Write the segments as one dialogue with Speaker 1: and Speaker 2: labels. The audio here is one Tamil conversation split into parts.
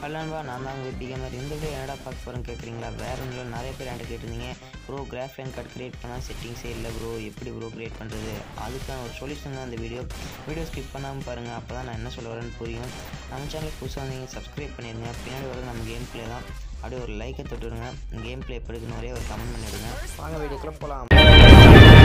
Speaker 1: ஹலோன்பா நான் தான் உங்கள் பிகேமர் இந்த வீடியோ என்னடா பார்க்க போகிறேன்னு கேட்குறீங்களா வேறு ஒன்றும் நிறைய பேர் என்கிட்ட கேட்டிருந்தீங்க bro graph line card create பண்ணால் செட்டிங்ஸே இல்லை ப்ரோ எப்படி ப்ரோ கிரியேட் பண்ணுறது அதுக்கான ஒரு சொல்யூஷன் தான் இந்த வீடியோ வீடியோ ஸ்கிப் பண்ணாமல் பாருங்கள் அப்போ தான் நான் என்ன சொல்ல வரேன்னு புரியும் நம்ம சேனலுக்கு புதுசாக வந்தீங்க சப்ஸ்கிரைப் பண்ணிடுங்க பின்னாடி வர நம்ம கேம் ப்ளே தான் அப்படியே ஒரு லைக்கை தொட்டுருங்க கேம் ப்ளே எப்படி இருக்குன்னு ஒரே ஒரு கமெண்ட் பண்ணிடுங்க வாங்க வீடியோக்குள்ளே போகலாம்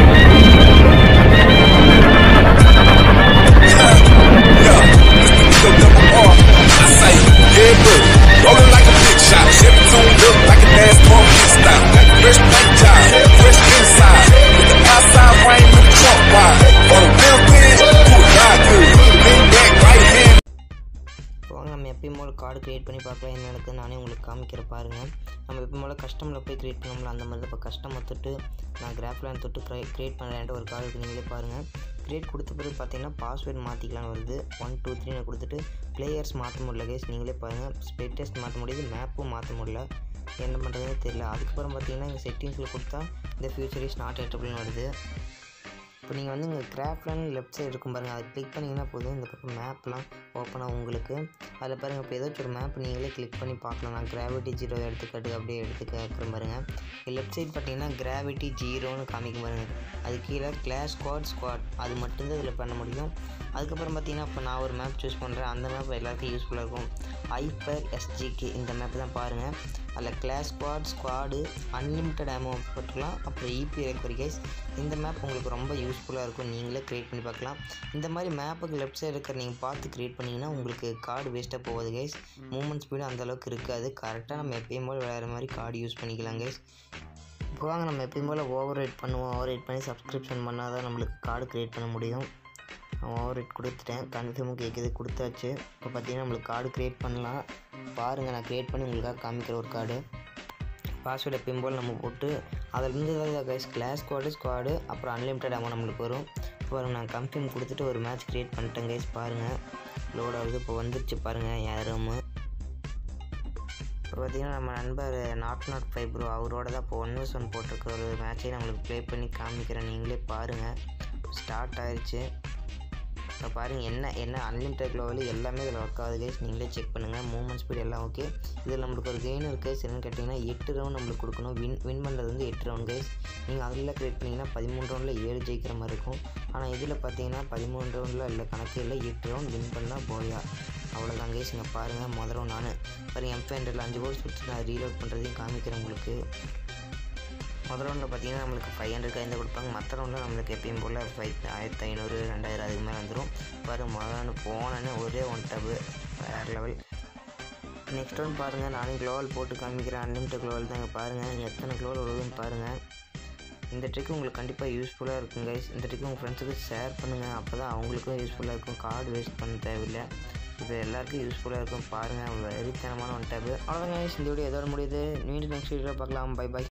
Speaker 2: So double R, I say, yeah, bro. Rolling like a big shot. Chevy tuned up like a NASCAR pit stop. Fresh paint job, fresh inside. With the outside frame with the trunk wide. On the real good, do it ride good. Lean back, right hand.
Speaker 1: வாங்க நம்ம எப்பயும் போல் கார்டு க்ரியேட் பண்ணி பார்க்கலாம் என்ன நடக்குது நானே உங்களுக்கு காமிக்கிற பாருங்கள் நம்ம எப்பயும் போல் கஸ்டமில் போய் க்ரியேட் பண்ணோம்ல அந்த மாதிரி தான் இப்போ கஸ்டமர் தொட்டு நான் கிராஃப்லைன் தொட்டு க்ரை க்ரியேட் பண்ணுறேன்ட்டு ஒரு கார்டு இருக்கு நீங்களே பாருங்கள் க்ரியேட் கொடுத்த பிறகு பார்த்தீங்கன்னா பாஸ்வேர்டு மாற்றிக்கலாம்னு வருது ஒன் டூ த்ரீன்னு கொடுத்துட்டு பிளேயர்ஸ் மாற்ற முடியல கேஸ் நீங்களே பாருங்கள் ஸ்பெட் டெஸ்ட் மாற்ற முடியுது மேப்பும் மாற்ற முடியல என்ன பண்ணுறதுன்னு தெரியல அதுக்கப்புறம் பார்த்தீங்கன்னா இங்கே செட்டிங்ஸில் கொடுத்தா இந்த ஃபியூச்சர் இஸ் நாட் எட்டபிள்னு வருது இப்போ நீங்கள் வந்து இங்கே கிராஃப்ட்லாம் லெஃப்ட் சைடு இருக்கும் பாருங்கள் அதை கிளிக் பண்ணிங்கன்னா போதும் இந்த பக்கம் மேப்லாம் ஓப்பன் ஆகும் உங்களுக்கு அதில் பாருங்கள் இப்போ ஏதாச்சும் ஒரு மேப் நீங்களே கிளிக் பண்ணி பார்க்கலாம் நான் கிராவிட்டி ஜீரோ எடுத்துக்காட்டு அப்படியே எடுத்து கேட்குறேன் பாருங்கள் லெஃப்ட் சைடு பார்த்தீங்கன்னா கிராவிட்டி ஜீரோன்னு காமிக்கும் பாருங்கள் அது கீழே கிளாஸ் ஸ்குவாட் ஸ்குவாட் அது மட்டும்தான் இதில் பண்ண முடியும் அதுக்கப்புறம் பார்த்தீங்கன்னா இப்போ நான் ஒரு மேப் சூஸ் பண்ணுறேன் அந்த மேப் எல்லாருக்கும் யூஸ்ஃபுல்லாக இருக்கும் ஐபர் எஸ்ஜிகே இந்த மேப் தான் பாருங்கள் அதில் glass squad squad unlimited ammo போட்டுக்கலாம் அப்புறம் இபி ரெக்கவரி கைஸ் இந்த மேப் உங்களுக்கு ரொம்ப யூஸ்ஃபுல்லாக இருக்கும் நீங்களே க்ரியேட் பண்ணி பார்க்கலாம் இந்த மாதிரி மேப்புக்கு லெஃப்ட் சைடு இருக்கிற நீங்கள் பார்த்து க்ரியேட் பண்ணிங்கன்னா உங்களுக்கு கார்டு வேஸ்ட்டாக போகாது கைஸ் மூமெண்ட் ஸ்பீடு அந்தளவுக்கு இருக்காது கரெக்டாக நம்ம எப்பயும் போல் விளையாடுற மாதிரி கார்டு யூஸ் பண்ணிக்கலாம் கைஸ் இப்போ வாங்க நம்ம எப்பயும் போல் ஓவர் ரைட் பண்ணுவோம் ஓவர் ரைட் பண்ணி சப்ஸ்கிரிப்ஷன் பண்ணால் தான் நம்மளுக்கு கார்டு க்ரியேட் பண்ண முடியும் ஓவர் ரைட் கொடுத்துட்டேன் கன்ஃபார்மும் கேட்குது கொடுத்தாச்சு இப்போ பார்த்தீங்கன்னா நம்மளுக்கு கார்டு க்ரியேட் பண்ணலாம் பாருங்கள் நான் க்ரியேட் பண்ணி உங்களுக்காக காமிக்கிற ஒரு கார்டு பாஸ்வேர்டு எப்பயும் போல் நம்ம போட்டு அதிலிருந்து தான் கைஸ் கிளாஸ் ஸ்குவாடு ஸ்குவாடு அப்புறம் அன்லிமிட்டட் அமௌண்ட் நம்மளுக்கு வரும் இப்போ பாருங்க நான் கன்ஃபார்ம் கொடுத்துட்டு ஒரு மேட்ச் க்ரியேட் பண்ணிட்டேன் கைஸ் பாருங்கள் லோட் ஆகுது இப்போ வந்துருச்சு பாருங்கள் என் ரூமு இப்போ பார்த்தீங்கன்னா நம்ம நண்பர் நாட் நாட் ஃபைவ் ப்ரோ அவரோட தான் இப்போ ஒன் வர்ஸ் ஒன் போட்டிருக்க ஒரு மேட்சை நம்மளுக்கு ப்ளே பண்ணி காமிக்கிறேன் நீங்களே பாருங்கள் ஸ்டார்ட் ஆயிடுச்சு இப்போ பாருங்கள் என்ன என்ன அன்லிமிட்டட் லெவலு எல்லாமே இதில் ஒர்க் ஆகுது கைஸ் நீங்களே செக் பண்ணுங்கள் மூவ்மெண்ட் ஸ்பீட் எல்லாம் ஓகே இதில் நம்மளுக்கு ஒரு கெயின் இருக்குது சரின்னு கேட்டிங்கன்னா எட்டு ரவுண்ட் நம்மளுக்கு கொடுக்கணும் வின் வின் பண்ணுறது வந்து எட்டு ரவுண்ட் கைஸ் நீங்கள் அதில் கிரியேட் பண்ணிங்கன்னா பதிமூணு ரவுண்டில் ஏழு ஜெயிக்கிற மாதிரி இருக்கும் ஆனால் இதில் பார்த்தீங்கன்னா பதிமூணு ரவுண்டில் இல்லை கணக்கே இல்லை எட்டு ரவுண்ட் வின் பண்ணால் போயா அவ்வளோதான் கைஸ் இங்கே பாருங்கள் முதல்ல நான் பாருங்கள் எம் ஹண்ட்ரடில் அஞ்சு கோல் சுற்றி நான் ரீலோட் பண்ணுறதையும் காமிக்கிறேன் உங்களுக்கு முதல் ரவுண்டில் பார்த்தீங்கன்னா நம்மளுக்கு ஃபைவ் ஹண்ட்ரட் கைந்து கொடுப்பாங்க மற்ற ரவுண்டில் நம்மளுக்கு எப்பயும் போல் ஃபைவ் ஆயிரத்தி ஐநூறு ரெண்டாயிரம் அதுக்கு மேலே வந்துடும் பாருங்கள் முதல் ரவுண்டு போனேன்னு ஒரே ஒன் டபு வேறு லெவல் நெக்ஸ்ட் ரவுண்ட் பாருங்கள் நானும் க்ளோவல் போட்டு காமிக்கிறேன் அன்லிமிட்டட் க்ளோவல் தான் இங்கே பாருங்கள் எத்தனை க்ளோவல் வருதுன்னு பாருங்கள் இந்த ட்ரிக் உங்களுக்கு கண்டிப்பாக யூஸ்ஃபுல்லாக இருக்கும் கைஸ் இந்த ட்ரிக் உங்கள் ஃப்ரெண்ட்ஸுக்கு ஷேர் பண்ணுங்கள் அப்போ தான் அவங்களுக்கும் யூஸ்ஃபுல்லாக இருக்கும் கார்டு வேஸ்ட் பண்ண தேவையில்லை இது எல்லாருக்கும் யூஸ்ஃபுல்லாக இருக்கும் பாருங்கள் வெறித்தனமான ஒன் டேப்பு அவ்வளோதான் கைஸ் இந்த வீடியோ எதோட முடியுது மீண்டும் நெக்ஸ்ட் வீடியோ பார்க்கலாம் பை பை